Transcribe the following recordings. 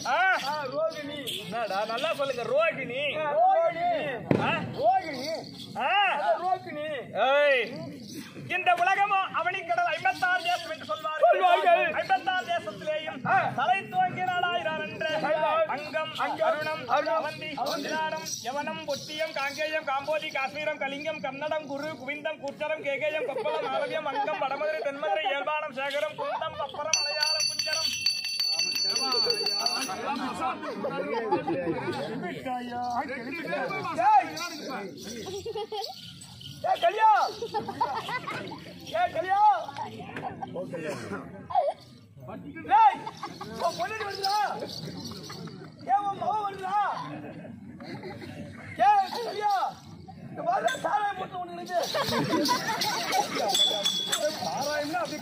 ஆ, ஆ, ரோகிணி என்னடா நல்லா சொல்லுங்க ரோகிணி ரோகிணி ஆ, ரோகிணி ஆ. அது ரோகிணி ஏய், இந்த உலகமோ அவனிக்கடல் ஐம்பத்தாறு தேசம் என்று சொல்வார்கள் சொல்வார்கள். ஐம்பத்தாறு தேசத்திலேயும் தலை துவங்கிய நாளாயிரார் என்ற அங்கம் அருணம் அவந்தி திராடம் யவனம் பொத்தியம் காங்கேயம் காம்போதி காஷ்மீரம் கலிங்கம் கன்னடம் குரு குவிந்தம் குச்சரம் கேகேயம் கொப்பளம் ஆலவியம் அங்கம் வடமதுரை தென்மதுரை இயல்பானம் சேகரம் குந்தம் பப்பரம் மலையாளம் குஞ்சரம் ஏய் ஏய் கல்யா ஏய் கல்யா ஏய் உன் பொண்ணு வருதா ஏன் உன் மகன் வருதா ஏய் கல்யா இந்த மாதிரி சாராயம் போட்டு ஒண்ணு இருக்கு சாராயம்னா அப்படி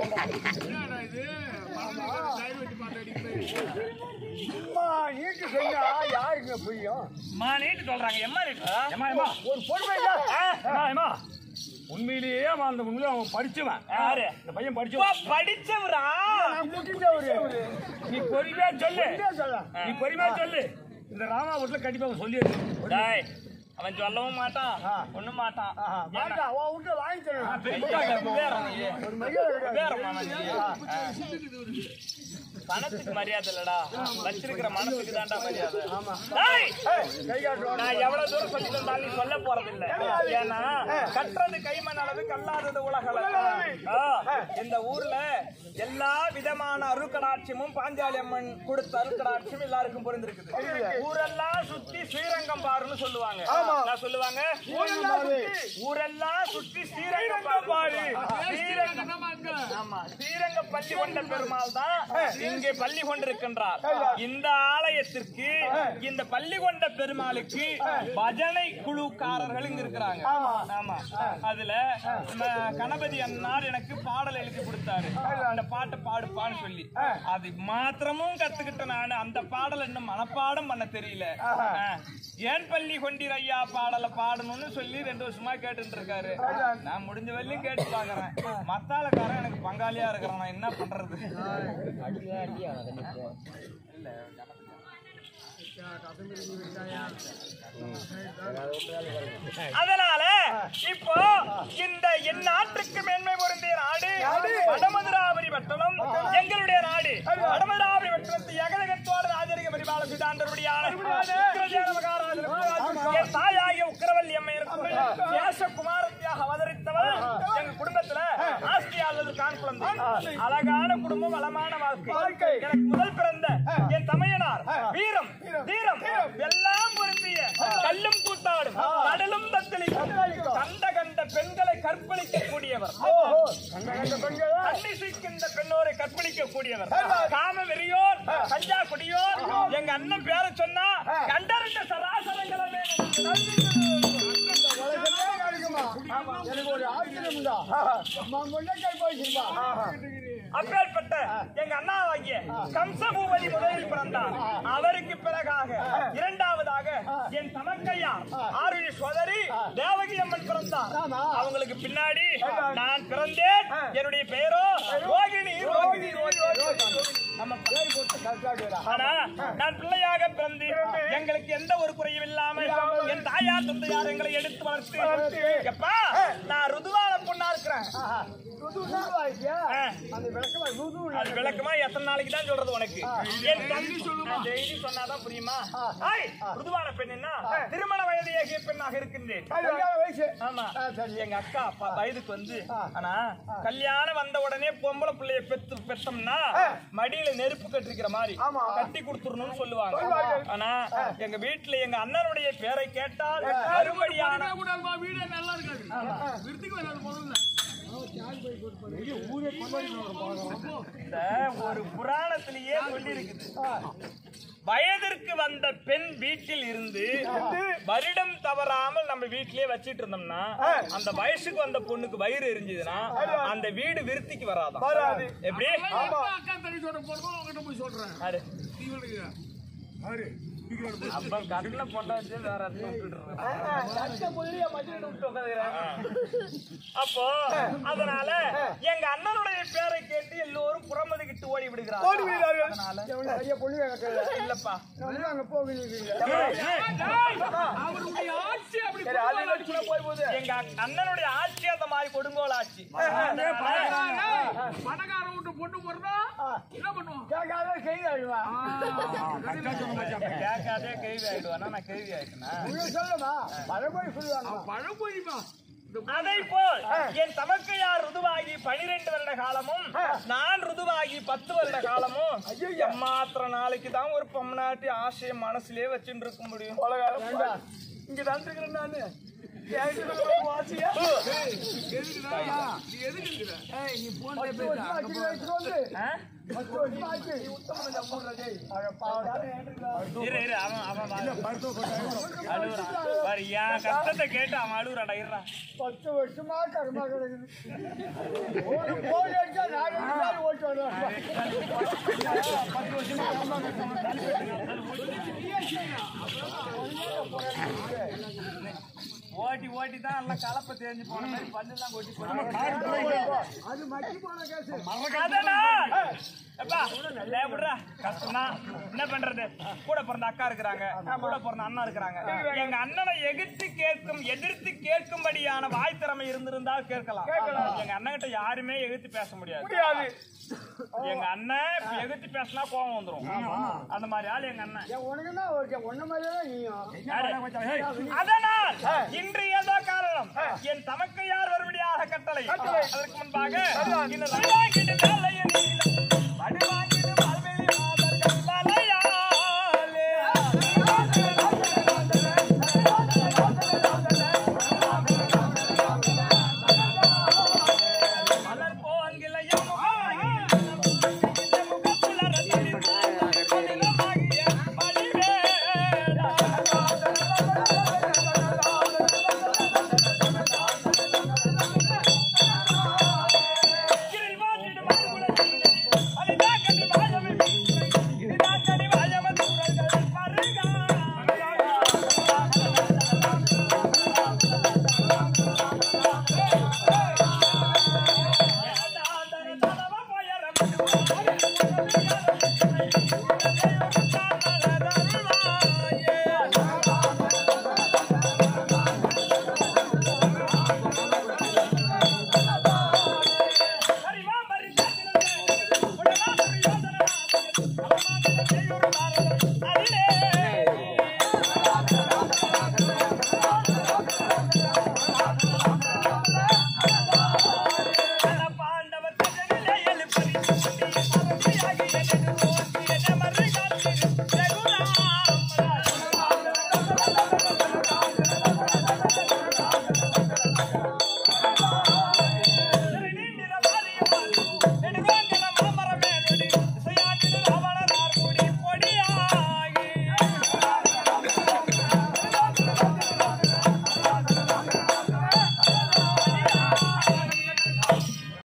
அம்மா நீட்டு சொன்னா யாருங்க புரியும் மா நீட்டு சொல்றாங்க எம்மா நீட்டு ஒரு பொறுமை இல்ல உண்மையிலேயே அவன் அந்த உண்மையிலே அவன் படிச்சவன் யாரு இந்த பையன் அப்பா, படிச்சவன் படிச்சவரா நான் கூட்டிட்டவரு நீ பொறுமையா சொல்லு என்ன சொல்ல நீ பொறுமையா சொல்லு இந்த ராமாபுரத்துல கண்டிப்பா அவன் சொல்லிடு டேய், அவன் சொல்லவும் மாட்டான் ஒண்ணும் மாட்டான் மாட்டா உன் வீட்டுல வாங்கி தரணும் வேற நீ. ஒரு மரியாதை வேற கிடையாது. மாமா நீ. பணத்துக்கு மரியாதை இல்லடா வச்சிருக்கிற மனசுக்கு தான்டா மரியாதை டேய், ஏய், கை காட்டுறோம் நான் எவ்வளவு தூரம் சொல்லி தந்தாலும் நீ சொல்ல போறதில்ல ஏன்னா கற்றது கைமண் அளவு கல்லாதது உலக அளவு. ஆ, இந்த ஊர்ல எல்லா விதமான அருக்கடாட்சியமும் பாஞ்சாலி அம்மன் கொடுத்த அருக்கடாட்சியும் எல்லாருக்கும் புரிந்திருக்குது ஊரெல்லாம் சுத்தி ஸ்ரீரங்கம் பாருன்னு சொல்லுவாங்க நான் சொல்லுவாங்க ஊரெல்லாம் சுத்தி. ஊரெல்லாம் சுத்தி ஸ்ரீரங்கம் பாரு ஸ்ரீரங்கம் ஆமா ஸ்ரீரங்க பள்ளி கொண்ட பெருமாள் தான் இங்கே பள்ளி கொண்டிருக்கின்றார் இந்த ஆலயத்திற்கு இந்த பள்ளி கொண்ட பெருமாளுக்கு பஜனை குழுக்காரர்கள் இங்க இருக்கிறாங்க ஆமா அதுல நம்ம கணபதி அண்ணார் எனக்கு பாடல் எழுதி கொடுத்தாரு அந்த பாட்டை பாடுப்பான்னு சொல்லி அது மாத்திரமும் கத்துக்கிட்ட நானு அந்த பாடல் இன்னும் மனப்பாடம் பண்ண தெரியல ஆ. ஏன் பள்ளி கொண்டீர் ஐயா பாடலை பாடணும்னு சொல்லி ரெண்டு வருஷமா கேட்டுட்டு இருக்காரு நான் முடிஞ்ச வரையும் கேட்டு பாக்குறேன் மத்தாளக்காரன் எனக்கு பங்காளியா இருக்கிறான் நான் என்ன பண்றது அதனால இப்போ இந்த என் நாட்டுக்கு மேன்மை பொருந்திய நாடு வடமதுராபுரி பட்டணம் எங்களுடைய நாடு வடமதுராபுரி பட்டணத்து எகலகத்தோடு ராஜரிக பரிபால சிதாண்டருடையான என் தாயாகிய உக்கரவல்லி அம்மையருக்கும் தேசகுமாரத்தியாக அவதரித்தவள் எங்க குடும்பத்துல ஆஸ்தியாளர் கான் குழந்தை அழகான குடும்பம் வளமான வாழ்க்கை எனக்கு முதல் பிறந்த என் தமையனார் வீரம் தீரம் எல்லாம் பொருந்திய கல்லும் கூத்தாடும் கடலும் தத்தளிக்கும் கண்ட கண்ட பெண்களை கற்பழிக்க கூடியவர் கண்ணிசிக்கின்ற பெண்ணோரை கற்பழிக்க கூடியவர் காம வெறியோர் கஞ்சா குடியோர் எங்க அண்ணன் பேரை சொன்னா கண்டறிந்த சராசரங்களே எனக்கு ஒரு ஆச்சரியம் உண்டா அம்மா முன்னக்காய் போயிருந்தா அப்பேற்பட்ட எங்க அண்ணாவாகிய கம்சபூபதி முதலில் பிறந்தார் அவருக்கு பிறகாக இரண்டாவதாக என் தமக்கையா ஆருணி சோதரி தேவகி அம்மன் பிறந்தார் அவங்களுக்கு பின்னாடி நான் பிறந்தேன் என்னுடைய பெயரோ ரோகிணி ரோகிணி ரோகிணி நம்ம பேர் போட்டு கரெக்டா ஆனா நான் பிள்ளையாக பிறந்து எங்களுக்கு எந்த ஒரு குறையும் இல்லாமல் என் தாயார் தந்தையார் எங்களை எடுத்து வளர்த்து எப்பா நான் ருதுவான பொண்ணா இருக்கிறேன் ஆ. அந்த விளக்கமா ருது அது விளக்கமா எத்தனை நாளைக்கு தான் சொல்றது உனக்கு என் தம்பி சொல்லுமா டெய்லி சொன்னாதான் புரியுமா ஐய் ருதுவான பெண்ணுன்னா திருமண வயது ஏகிய பெண்ணாக இருக்கின்றேன் கல்யாண வயசு ஆமா ஆ, சரி. எங்க அக்கா அப்பா வயதுக்கு வந்து ஆனா கல்யாணம் வந்த உடனே பொம்பளை பிள்ளைய பெத்து பெத்தோம்னா மடியில நெருப்பு கட்டிருக்கிற மாதிரி ஆமா. கட்டி கொடுத்துடணும்னு சொல்லுவாங்க சொல்லுவாங்க. ஆனா எங்க வீட்டுல எங்க அண்ணனுடைய பேரை கேட்டால் மறுபடியான இந்த ஒரு புராணத்திலேயே சொல்லி இருக்குது வயதிற்கு வந்த பெண் வீட்டில் இருந்து வருடம் தவறாமல் நம்ம வீட்டிலேயே வச்சிட்டு இருந்தோம்னா அந்த வயசுக்கு வந்த பொண்ணுக்கு வயிறு எரிஞ்சதுன்னா அந்த வீடு விருத்திக்கு வராதான் வராது. எப்படி அக்கா தனி சொல்ற போறோம் உங்ககிட்ட போய் சொல்றேன் அடு. ஆறு சீக்கிரம் போய். அப்ப கட்டின பொண்டாச்சு வேற இடத்துல விட்டுடுறேன். சட்டை முதலிய மதியம் விட்டு உட்காந்துக்கிறேன் அப்போ அதனால எங்க அண்ணனுடைய பேரை கேட்டு எல்லோரும் புறமதுகிட்டு ஓடி விடுகிறார் ஓடி விடுகிறார்கள். அதனால ஐயா பொண்ணு கேட்கல இல்லப்பா நம்ம அங்க போகிறீங்க ஏய், ஏய், அவருடைய ஆட்சி அப்படி கொடுங்கோலாட்சியில போய் போகுது எங்க அண்ணனுடைய ஆட்சி அந்த மாதிரி கொடுங்கோல் ஆட்சி பணக்கார விட்டு பொண்ணு போறதா என்ன பண்ணுவோம் கேட்காத செய்தி அழிவா கரெக்டா சொன்ன மச்சான். கேட்காதே கேள்வி ஆயிடுவானா நான் கேள்வி ஆயிட்டேனா சொல்லுமா பழமொழி சொல்லுவாங்க பழமொழிமா அதை போல் என் தமக்கையார் ருதுவாகி பனிரெண்டு வருட காலமும் நான் ருதுவாகி பத்து வருட காலமும் எம்மாத்திர நாளைக்கு தான் ஒரு பொம்மநாட்டி ஆசையை மனசுலயே வச்சுட்டு இருக்க முடியும் இங்க தான் இருக்கிறேன் நானு கேட்டு ரொம்ப ஆசையா ஆ? பத்து வருஷம் ஆச்சு. நீ உத்தமனை நம்புறதே. அட பாவடா. இரு இரு அவன் அவன் அழுகுறான் பாரு என் கஷ்டத்தை கேட்டு அவன் அழுகுறாடா இருறா பத்து வருஷமா கர்மா கிடக்குது ஒரு போன் அடிச்சா நாலு நாள் ஓட்டு வருவேன் ஓட்டி ஓட்டி தான் எல்லாம் கலப்பை தேஞ்சு போன மாதிரி பல்லெல்லாம் கொட்டி அது மக்கி போன கேசு அதனால் எப்பா, டேய் விட்றா, கஷ்டம்தான். என்ன பண்றது கூட பிறந்த அக்கா இருக்கிறாங்க கூட பிறந்த அண்ணா இருக்கிறாங்க எங்க அண்ணனை எதிர்த்து கேட்கும் எதிர்த்து கேட்கும்படியான வாய் திறமை இருந்திருந்தால் கேட்கலாம் எங்க அண்ணன் கிட்ட யாருமே எதிர்த்து பேச முடியாது எங்க அண்ணன் இப்ப எதிர்த்து பேசினா கோவம் வந்துரும் அந்த மாதிரி ஆள் எங்க அண்ணன் உனக்கு தான் ஓகே ஒன்ன மாதிரி தான் நீயும் யாரு? அதனால் இன்று ஏதோ காரணம் என் தமக்கையார் வரும்படியாக கட்டளை அதற்கு முன்பாக இந்த நல்லாங்கிட்டு மேல்